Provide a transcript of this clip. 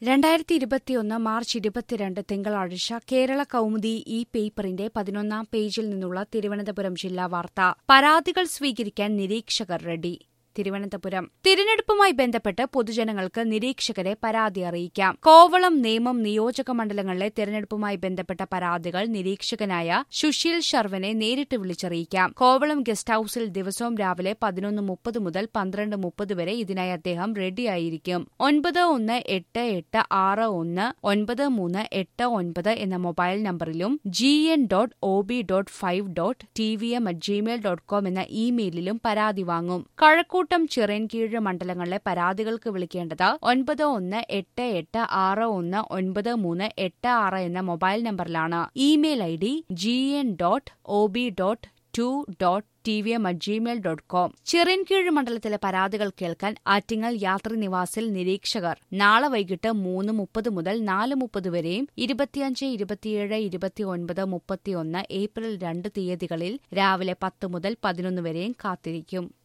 രണ്ടായിരത്തി ഇരുപത്തിയൊന്ന് മാർച്ച് ഇരുപത്തിരണ്ട് തിങ്കളാഴ്ച കേരള കൗമുദി ഈ പേപ്പറിന്റെ പതിനൊന്നാം പേജിൽ നിന്നുള്ള തിരുവനന്തപുരം ജില്ലാ വാർത്ത പരാതികൾ സ്വീകരിക്കാൻ നിരീക്ഷകർ റെഡി തിരുവനന്തപുരം തിരഞ്ഞെടുപ്പുമായി ബന്ധപ്പെട്ട് പൊതുജനങ്ങൾക്ക് നിരീക്ഷകരെ പരാതി അറിയിക്കാം കോവളം നേമം നിയോജക മണ്ഡലങ്ങളിലെ തിരഞ്ഞെടുപ്പുമായി ബന്ധപ്പെട്ട പരാതികൾ നിരീക്ഷകനായ സുശീൽ ശർവനെ നേരിട്ട് വിളിച്ചറിയിക്കാം കോവളം ഗസ്റ്റ് ഹൌസിൽ ദിവസവും രാവിലെ പതിനൊന്ന് മുപ്പത് മുതൽ പന്ത്രണ്ട് മുപ്പത് വരെ ഇതിനായി അദ്ദേഹം റെഡിയായിരിക്കും ഒൻപത് ഒന്ന് എട്ട് എട്ട് ആറ് ഒന്ന് ഒൻപത് മൂന്ന് എട്ട് ഒൻപത് എന്ന മൊബൈൽ നമ്പറിലും G N dot O B dot five dot T V M at Gmail dot com എന്ന ഇമെയിലിലും പരാതി വാങ്ങും കഴക്കൂട്ടം ചിറൻകീഴ് മണ്ഡലങ്ങളിലെ പരാതികൾക്ക് വിളിക്കേണ്ടത് ഒൻപത് ഒന്ന് എട്ട് എട്ട് ആറ് ഒന്ന് ഒൻപത് മൂന്ന് എട്ട് ആറ് എന്ന മൊബൈൽ നമ്പറിലാണ് email I D G N dot O B dot two dot T V M at Gmail dot com Chirayinkeezhu മണ്ഡലത്തിലെ പരാതികൾ കേൾക്കാൻ ആറ്റിങ്ങൽ യാത്രി നിവാസിൽ നിരീക്ഷകർ നാളെ വൈകിട്ട് മൂന്ന് മുപ്പത് മുതൽ നാല് മുപ്പത് വരെയും ഇരുപത്തിയഞ്ച് ഇരുപത്തിയേഴ് ഇരുപത്തിയൊൻപത് മുപ്പത്തിയൊന്ന് ഏപ്രിൽ രണ്ട് തീയതികളിൽ രാവിലെ പത്ത് മുതൽ പതിനൊന്ന് വരെയും കാത്തിരിക്കും